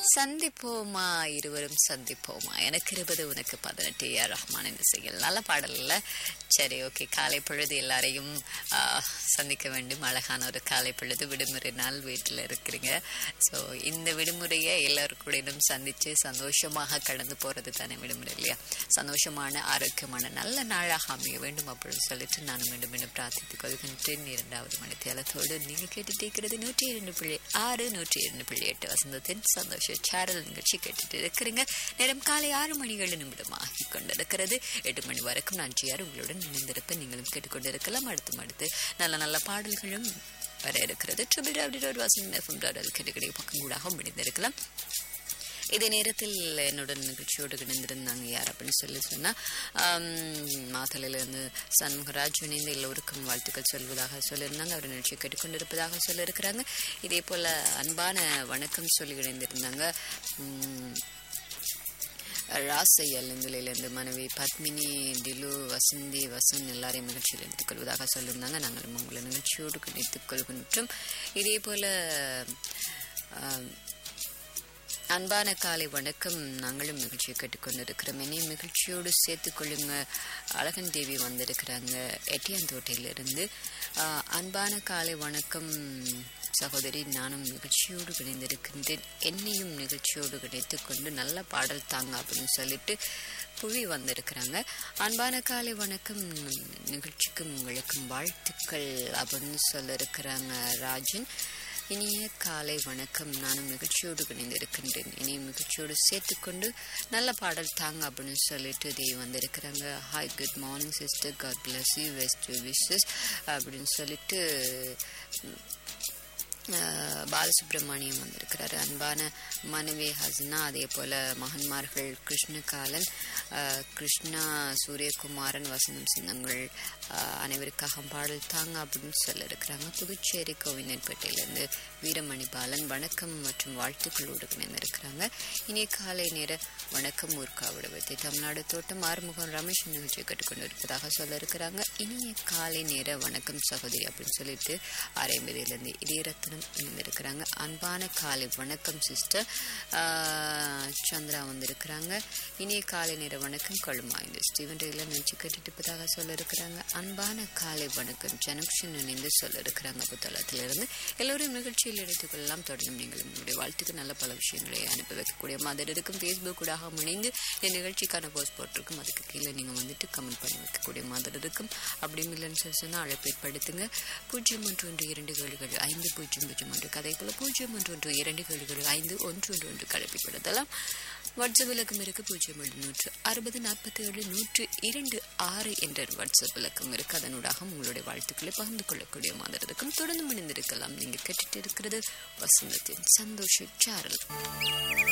சந்திப்போமா இருவரும் சந்திப்போமா எனக்கு இருபது உனக்கு பதினெட்டு ஏஆர் ரஹ்மான் இந்த செயல் நல்ல பாடல் இல்ல சரி ஓகே காலை பொழுது எல்லாரையும் ஆ, சந்திக்க வேண்டும் அழகான ஒரு காலை பொழுது விடுமுறை நாள் வீட்டில் இருக்கிறீங்க ஸோ இந்த விடுமுறையை எல்லாருக்கூடையும் சந்திச்சு சந்தோஷமாக கடந்து போறது தானே விடுமுறை இல்லையா சந்தோஷமான ஆரோக்கியமான நல்ல நாளாக அமைய வேண்டும் அப்படின்னு சொல்லிட்டு நான் மீண்டும் மீண்டும் பிரார்த்தித்துக் கொள்கின்றேன் இரண்டாவது மணி தேலத்தோடு நீங்க கேட்டுட்டு இருக்கிறது நூற்றி இரண்டு புள்ளி ஆறு நூற்றி இரண்டு புள்ளி எட்டு வசந்தத்தின் சந்தோஷ சேரல் நிகழ்ச்சி கேட்டுட்டு இருக்கிறீங்க நேரம் காலை ஆறு மணி ஏழு நிமிடம் ஆகி கொண்டிருக்கிறது எட்டு மணி வரைக்கும் நான் ஜிஆர் உங்களுடன் இணைந்திருப்பேன் நீங்களும் கேட்டுக்கொண்டிருக்கலாம் அடுத்து அடுத்து நல்ல நல்ல பாடல்களும் வர இருக்கிறது triple W dot Vasan FM dot கேட்டுக்கிடைய பக்கம் கூடாக முடிந்திருக்கலாம் இதே நேரத்தில் என்னுடன் நிகழ்ச்சியோடு இணைந்திருந்தாங்க யார் அப்படின்னு சொல்லி சொன்னா மாத்தலையிலிருந்து சண்முகராஜ் இணைந்து எல்லோருக்கும் வாழ்த்துக்கள் சொல்வதாக சொல்லியிருந்தாங்க அவர் நிகழ்ச்சியை கேட்டுக்கொண்டிருப்பதாக சொல்லியிருக்கிறாங்க இதே போல அன்பான வணக்கம் சொல்லி இணைந்திருந்தாங்க உம், ராசையல் இருந்து மனைவி பத்மினி டிலு வசந்தி வசன் எல்லாரையும் நிகழ்ச்சியில் எடுத்துக் கொள்வதாக சொல்லியிருந்தாங்க நாங்களும் உங்களை நிகழ்ச்சியோடு இணைத்துக் கொள்கின்றோம் இதே போல ஆம், அன்பான காலை வணக்கம் நாங்களும் நிகழ்ச்சியை கேட்டுக்கொண்டிருக்கிறோம் என்னையும் நிகழ்ச்சியோடு சேர்த்துக் கொள்ளுங்க அழகன் தேவி வந்திருக்கிறாங்க எட்டியாந்தோட்டையிலிருந்து ஆஹ், அன்பான காலை வணக்கம் சகோதரி நானும் நிகழ்ச்சியோடு இணைந்திருக்கின்றேன் என்னையும் நிகழ்ச்சியோடு இணைத்துக் கொண்டு நல்ல பாடல் தாங்க அப்படின்னு சொல்லிட்டு புவி வந்திருக்கிறாங்க அன்பான காலை வணக்கம் நிகழ்ச்சிக்கும் உங்களுக்கும் வாழ்த்துக்கள் அப்படின்னு சொல்லியிருக்கிறாங்க ராஜன் இனிய காலை வணக்கம் நானும் நிகழ்ச்சியோடு இணைந்திருக்கின்றேன் இனியும் நிகழ்ச்சியோடு சேர்த்துக்கொண்டு நல்ல பாடல் தாங்க அப்படின்னு சொல்லிட்டு இதே வந்திருக்கிறாங்க hi good morning sister god bless you best wishes அப்படின்னு சொல்லிட்டு அஹ், பாலசுப்ரமணியம் வந்திருக்கிறாரு அன்பான மனைவி ஹஸ்னா அதே போல மகன்மார்கள் கிருஷ்ணகாலன் அஹ், கிருஷ்ணா சூரியகுமாரன் வசனம் சின்னங்கள் அஹ், அனைவருக்காக பாடல் தாங்க அப்படின்னு சொல்லியிருக்கிறாங்க புதுச்சேரி கோவிந்தன்பேட்டையிலிருந்து வீரமணி பாலன் வணக்கம் மற்றும் வாழ்த்துக்களோடு இணைந்திருக்கிறாங்க இனிய காலை நேர வணக்கம் ஊர்காவிட வைத்து தமிழ்நாடு தோட்டம் ஆறுமுகம் ரமேஷ் நிகழ்ச்சியை கேட்டுக்கொண்டு இருப்பதாக சொல்ல இருக்கிறாங்க இனிய காலை நேர வணக்கம் சகோதரி அப்படின்னு சொல்லிட்டு ஆரைம்பதியிலிருந்து இதயரத்னம் இணைந்திருக்கிறாங்க அன்பான காலை வணக்கம் சிஸ்டர் சந்திரா வந்திருக்கிறாங்க இனிய காலை நேர வணக்கம் கொள்ளுமா இந்த ஸ்டீவன் டெய்லர் நிகழ்ச்சி கேட்டுட்டு இருப்பதாக சொல்ல இருக்கிறாங்க அன்பான காலை வணக்கம் ஜனக்ஷன் இணைந்து சொல்ல இருக்கிறாங்க புத்தளத்திலிருந்து எல்லோரும் நிகழ்ச்சியில் எடுத்துக் கொள்ளலாம் தொடர்ந்து நீங்கள் உங்களுடைய வாழ்த்துக்கு நல்ல பல விஷயங்களை அனுப்பி வைக்கக்கூடிய மாதிரி இருக்கும் ஃபேஸ்புக் கூட இணைந்து இந்த நிகழ்ச்சிக்கான போஸ்ட் போட்டிருக்கும் அதுக்கு கீழே நீங்கள் வந்துட்டு கமெண்ட் பண்ணி வைக்கக்கூடிய மாதிரி இருக்கும் அப்படியும் இல்லைன்னு சொல்லி சொன்னால் அழைப்பு ஏற்படுத்துங்க பூஜ்ஜியம் ஒன்று ஒன்று இரண்டு ஏழுகள் ஐந்து பூஜ்ஜியம் பூஜ்ஜியம் ஒன்று கதை போல பூஜ்ஜியம் ஒன்று ஒன்று இரண்டு ஏழுகள் ஐந்து ஒன்று ஒன்று ஒன்று கலப்பிப்படுத்தலாம் வாட்ஸ்அப் இலக்கம் இருக்கு பூஜ்ஜியம் ஏழு நூற்று அறுபது நாற்பத்தி ஏழு நூற்று இரண்டு ஆறு என்ற வாட்ஸ்அப் இலக்கம் இருக்கு அதனூடாக உங்களுடைய வாழ்த்துக்களை பகிர்ந்து கொள்ளக்கூடிய மாதிரி இருக்கும் தொடர்ந்து முடிந்திருக்கலாம் நீங்க கேட்டுட்டு இருக்கிறது வசந்தத்தின் சந்தோஷ சாரல்